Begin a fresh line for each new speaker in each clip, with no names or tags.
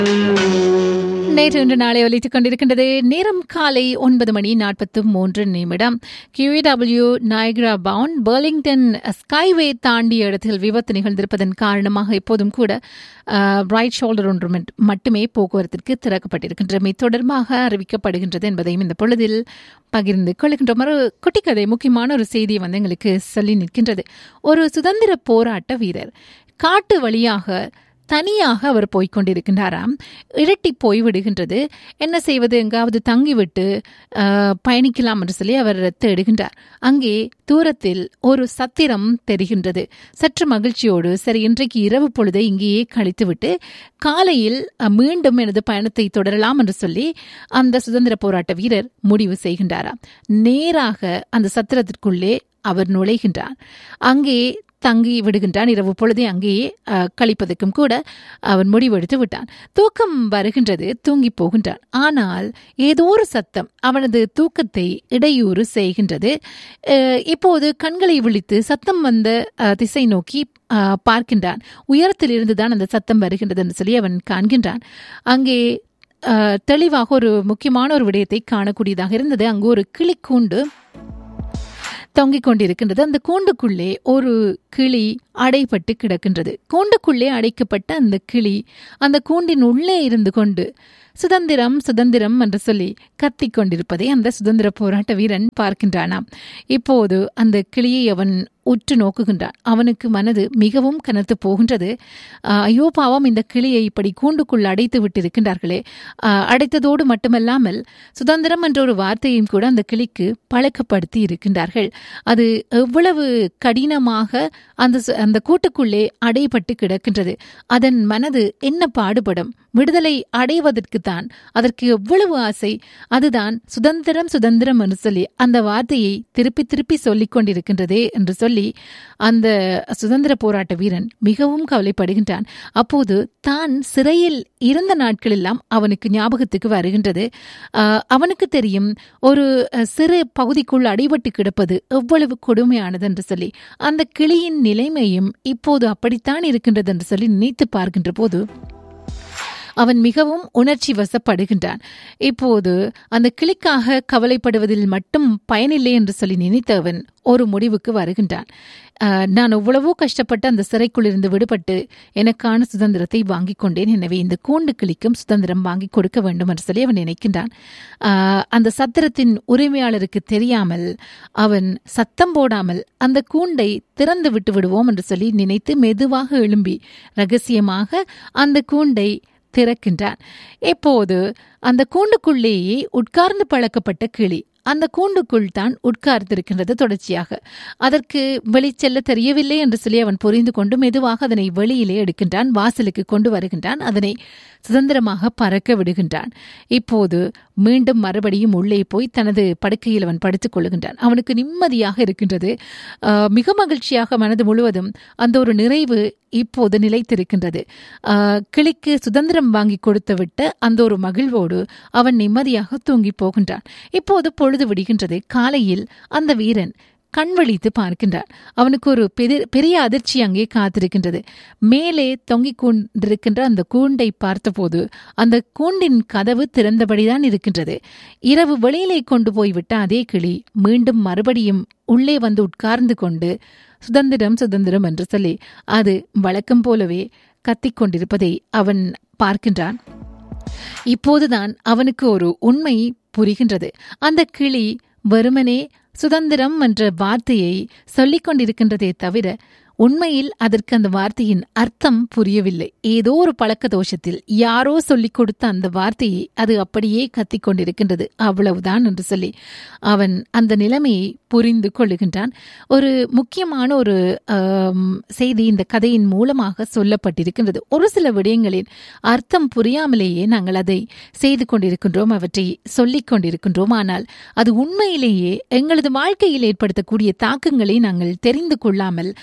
நேற்று இன்று நாளை ஒலித்துக் கொண்டிருக்கின்றது நேரம் காலை ஒன்பது மணி நாற்பத்து மூன்று நிமிடம் கியூடபிள்யூ நாயக்ரா பவுன் பர்லிங்டன் ஸ்கைவே தாண்டிய இடத்தில் விபத்து நிகழ்ந்திருப்பதன் காரணமாக இப்போதும் கூட பிரைட் ஷோல்டர் ஒன்று மட்- மட்டுமே போக்குவரத்திற்கு திறக்கப்பட்டிருக்கின்றமை தொடர்பாக அறிவிக்கப்படுகின்றது என்பதையும் இந்த பொழுதில் பகிர்ந்து கொள்கின்றோம் ஒரு குட்டிக்கதை முக்கியமான ஒரு செய்தியை வந்து எங்களுக்கு சொல்லி நிற்கின்றது ஒரு சுதந்திர போராட்ட வீரர் காட்டு வழியாக தனியாக அவர் போய்க் கொண்டிருக்கின்றாராம் இரட்டி போய்விடுகின்றது என்ன செய்வது எங்காவது தங்கிவிட்டு அஹ், பயணிக்கலாம் என்று சொல்லி அவர் தேடுகின்றார் அங்கே தூரத்தில் ஒரு சத்திரம் தெரிகின்றது சற்று மகிழ்ச்சியோடு சரி இன்றைக்கு இரவு பொழுதை இங்கேயே கழித்துவிட்டு காலையில் அஹ், மீண்டும் எனது பயணத்தை தொடரலாம் என்று சொல்லி அந்த சுதந்திர போராட்ட வீரர் முடிவு செய்கின்றாராம் நேராக அந்த சத்திரத்திற்குள்ளே அவர் நுழைகின்றார் அங்கே தங்கி விடுகின்றான் இரவு பொழுதே அங்கேயே அஹ், கழிப்பதற்கும் கூட அவன் முடிவெடுத்து விட்டான் தூக்கம் வருகின்றது தூங்கி போகின்றான் ஆனால் ஏதோ ஒரு சத்தம் அவனது தூக்கத்தை இடையூறு செய்கின்றது அஹ், இப்போது கண்களை விழித்து சத்தம் வந்த அஹ், திசை நோக்கி அஹ், பார்க்கின்றான் உயரத்தில் இருந்துதான் அந்த சத்தம் வருகின்றது என்று சொல்லி அவன் காண்கின்றான் அங்கே அஹ், தெளிவாக ஒரு முக்கியமான ஒரு விடயத்தை காணக்கூடியதாக இருந்தது அங்கு ஒரு கிளிக்கூண்டு தொங்கிக் கொண்டிருக்கின்றது அந்த கூண்டுக்குள்ளே ஒரு கிளி அடைபட்டு கிடக்கின்றது கூண்டுக்குள்ளே அடைக்கப்பட்ட அந்த கிளி அந்த கூண்டின் உள்ளே இருந்து கொண்டு சுதந்திரம் சுதந்திரம் என்று சொல்லி கத்திக் கொண்டிருப்பதை அந்த சுதந்திர போராட்ட வீரன் பார்க்கின்றானாம் இப்போது அந்த கிளியை அவன் உற்று நோக்குகின்றான் அவனுக்கு மனது மிகவும் கனத்து போகின்றது ஆஹ், ஐயோ பாவம் இந்த கிளியை இப்படி கூண்டுக்குள் அடைத்து விட்டிருக்கின்றார்களே ஆஹ், அடைத்ததோடு மட்டுமல்லாமல் சுதந்திரம் என்ற ஒரு வார்த்தையும் கூட அந்த கிளிக்கு பழக்கப்படுத்தி இருக்கின்றார்கள் அது எவ்வளவு கடினமாக அந்த சு- அந்த கூட்டுக்குள்ளே அடைபட்டு கிடக்கின்றது அதன் மனது என்ன பாடுபடும் விடுதலை அடைவதற்குத்தான் அதற்கு எவ்வளவு ஆசை அதுதான் சுதந்திரம் சுதந்திரம் என்று சொல்லி அந்த வார்த்தையை திருப்பி திருப்பி சொல்லிக் கொண்டிருக்கின்றதே என்று சொல்லி அந்த சுதந்திர போராட்ட வீரன் மிகவும் கவலைப்படுகின்றான் அப்போது தான் சிறையில் இருந்த நாட்களெல்லாம் அவனுக்கு ஞாபகத்துக்கு வருகின்றது ஆஹ், அவனுக்கு தெரியும் ஒரு அஹ், சிறு பகுதிக்குள் அடைபட்டு கிடப்பது எவ்வளவு கொடுமையானது என்று சொல்லி அந்த கிளியின் நிலைமையும் இப்போது அப்படித்தான் இருக்கின்றது என்று சொல்லி நினைத்து பார்க்கின்ற போது அவன் மிகவும் உணர்ச்சி வசப்படுகின்றான் இப்போது அந்த கிளிக்காக கவலைப்படுவதில் மட்டும் பயனில்லை என்று சொல்லி நினைத்தவன் ஒரு முடிவுக்கு வருகின்றான் அஹ், நான் எவ்வளவோ கஷ்டப்பட்டு அந்த சிறைக்குள் இருந்து விடுபட்டு எனக்கான சுதந்திரத்தை வாங்கிக் கொண்டேன் எனவே இந்த கூண்டு கிளிக்கும் சுதந்திரம் வாங்கி கொடுக்க வேண்டும் என்று சொல்லி அவன் நினைக்கின்றான் அஹ், அந்த சத்திரத்தின் உரிமையாளருக்கு தெரியாமல் அவன் சத்தம் போடாமல் அந்த கூண்டை திறந்து விட்டு விடுவோம் என்று சொல்லி நினைத்து மெதுவாக எழும்பி ரகசியமாக அந்த கூண்டை திறக்கின்றான் இப்போது அந்த கூண்டுக்குள்ளேயே உட்கார்ந்து பழக்கப்பட்ட கிளி அந்த கூண்டுக்குள் தான் உட்கார்ந்திருக்கின்றது தொடர்ச்சியாக அதற்கு வெளிச்செல்ல தெரியவில்லை என்று சொல்லி அவன் புரிந்து கொண்டு மெதுவாக அதனை வெளியிலே எடுக்கின்றான் வாசலுக்கு கொண்டு வருகின்றான் அதனை சுதந்திரமாக பறக்க விடுகின்றான் இப்போது மீண்டும் மறுபடியும் உள்ளே போய் தனது படுக்கையில் அவன் படுத்துக் கொள்ளுகின்றான் அவனுக்கு நிம்மதியாக இருக்கின்றது ஆஹ், மிக மகிழ்ச்சியாக மனது முழுவதும் அந்த ஒரு நிறைவு இப்போது நிலைத்திருக்கின்றது ஆஹ், கிளிக்கு சுதந்திரம் வாங்கி கொடுத்து விட்ட அந்த ஒரு மகிழ்வோடு அவன் நிம்மதியாக தூங்கி போகின்றான் இப்போது பொழுது விடுகின்றது காலையில் அந்த வீரன் கண் விழித்து பார்க்கின்றான் அவனுக்கு ஒரு பெரிய- பெரிய அதிர்ச்சி அங்கே காத்திருக்கின்றது மேலே தொங்கிக் கொண்டிருக்கின்ற அந்த கூண்டை பார்த்தபோது அந்த கூண்டின் கதவு திறந்தபடிதான் இருக்கின்றது இரவு வெளியிலே கொண்டு போய்விட்ட அதே கிளி மீண்டும் மறுபடியும் உள்ளே வந்து உட்கார்ந்து கொண்டு சுதந்திரம் சுதந்திரம் என்று சொல்லி அது வழக்கம் போலவே கத்திக் கொண்டிருப்பதை அவன் பார்க்கின்றான் இப்போதுதான் அவனுக்கு ஒரு உண்மை புரிகின்றது அந்த கிளி வெறுமனே சுதந்திரம் என்ற வார்த்தையை சொல்லிக் கொண்டிருக்கின்றதே தவிர உண்மையில் அதற்கு அந்த வார்த்தையின் அர்த்தம் புரியவில்லை ஏதோ ஒரு பழக்க தோஷத்தில் யாரோ சொல்லிக் கொடுத்த அந்த வார்த்தையை அது அப்படியே கத்திக் கொண்டிருக்கின்றது அவ்வளவுதான் என்று சொல்லி அவன் அந்த நிலைமையை புரிந்து கொள்ளுகின்றான் ஒரு முக்கியமான ஒரு ஆம், செய்தி இந்த கதையின் மூலமாக சொல்லப்பட்டிருக்கின்றது ஒரு சில விடயங்களின் அர்த்தம் புரியாமலேயே நாங்கள் அதை செய்து கொண்டிருக்கின்றோம் அவற்றை சொல்லிக் கொண்டிருக்கின்றோம் ஆனால் அது உண்மையிலேயே எங்களது வாழ்க்கையில் ஏற்படுத்தக்கூடிய தாக்கங்களை நாங்கள் தெரிந்து கொள்ளாமல் அந்த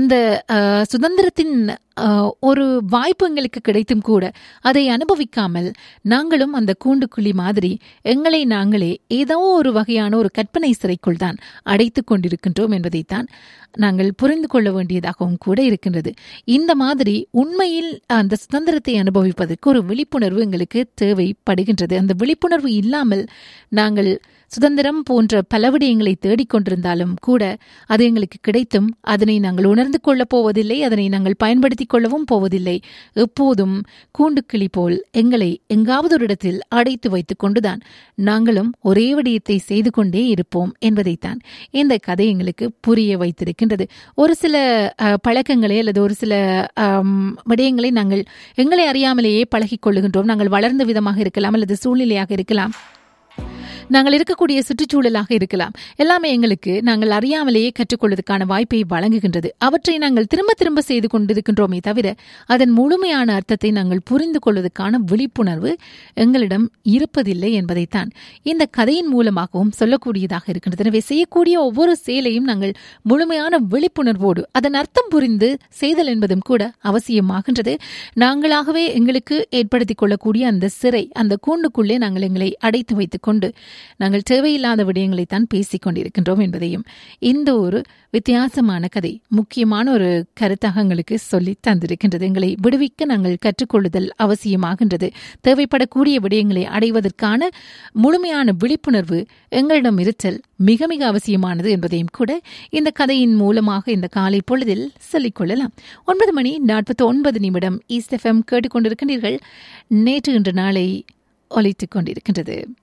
அந்த அஹ், சுதந்திரத்தின் அஹ், ஒரு வாய்ப்பு எங்களுக்கு கிடைத்தும் கூட அதை அனுபவிக்காமல் நாங்களும் அந்த கூண்டுக்குழி மாதிரி எங்களை நாங்களே ஏதோ ஒரு வகையான ஒரு கற்பனை சிறைக்குள் தான் அடைத்துக் கொண்டிருக்கின்றோம் என்பதைத்தான் நாங்கள் புரிந்து கொள்ள வேண்டியதாகவும் கூட இருக்கின்றது இந்த மாதிரி உண்மையில் அந்த சுதந்திரத்தை அனுபவிப்பதற்கு ஒரு விழிப்புணர்வு எங்களுக்கு தேவைப்படுகின்றது அந்த விழிப்புணர்வு இல்லாமல் நாங்கள் சுதந்திரம் போன்ற பல விடயங்களை தேடிக்கொண்டிருந்தாலும் கூட அது எங்களுக்கு கிடைத்தும் அதனை நாங்கள் உணர்ந்து கொள்ளப் போவதில்லை அதனை நாங்கள் பயன்படுத்திக் கொள்ளவும் போவதில்லை எப்போதும் கூண்டுக்கிளி போல் எங்களை எங்காவது ஒரு இடத்தில் அடைத்து வைத்துக் கொண்டுதான் நாங்களும் ஒரே விடயத்தை செய்து கொண்டே இருப்போம் என்பதைத்தான் இந்த கதை எங்களுக்கு புரிய வைத்திருக்கின்றது ஒரு சில அஹ், பழக்கங்களை அல்லது ஒரு சில ஆம், விடயங்களை நாங்கள் எங்களை அறியாமலேயே பழகிக் கொள்ளுகின்றோம் நாங்கள் வளர்ந்த விதமாக இருக்கலாம் அல்லது சூழ்நிலையாக இருக்கலாம் நாங்கள் இருக்கக்கூடிய சுற்றுச்சூழலாக இருக்கலாம் எல்லாமே எங்களுக்கு நாங்கள் அறியாமலேயே கற்றுக்கொள்வதற்கான வாய்ப்பை வழங்குகின்றது அவற்றை நாங்கள் திரும்ப திரும்ப செய்து கொண்டிருக்கின்றோமே தவிர அதன் முழுமையான அர்த்தத்தை நாங்கள் புரிந்து கொள்வதற்கான விழிப்புணர்வு எங்களிடம் இருப்பதில்லை என்பதைத்தான் இந்த கதையின் மூலமாகவும் சொல்லக்கூடியதாக இருக்கின்றது எனவே செய்யக்கூடிய ஒவ்வொரு செயலையும் நாங்கள் முழுமையான விழிப்புணர்வோடு அதன் அர்த்தம் புரிந்து செய்தல் என்பதும் கூட அவசியமாகின்றது நாங்களாகவே எங்களுக்கு ஏற்படுத்திக் கொள்ளக்கூடிய அந்த சிறை அந்த கூண்டுக்குள்ளே நாங்கள் எங்களை அடைத்து வைத்துக் கொண்டு நாங்கள் தேவையில்லாத விடயங்களைத்தான் பேசிக் கொண்டிருக்கின்றோம் என்பதையும் இந்த ஒரு வித்தியாசமான கதை முக்கியமான ஒரு கருத்தாக எங்களுக்கு சொல்லி தந்திருக்கின்றது எங்களை விடுவிக்க நாங்கள் கற்றுக்கொள்ளுதல் அவசியமாகின்றது தேவைப்படக்கூடிய விடயங்களை அடைவதற்கான முழுமையான விழிப்புணர்வு எங்களிடம் இருத்தல் மிக மிக அவசியமானது என்பதையும் கூட இந்த கதையின் மூலமாக இந்த காலை பொழுதில் சொல்லிக்கொள்ளலாம் ஒன்பது மணி நாற்பத்தி ஒன்பது நிமிடம் ஈஸ்ட் எஃப்எம் கேட்டுக்கொண்டிருக்கின்றீர்கள் நேற்று இன்று நாளை ஒலித்துக் கொண்டிருக்கின்றது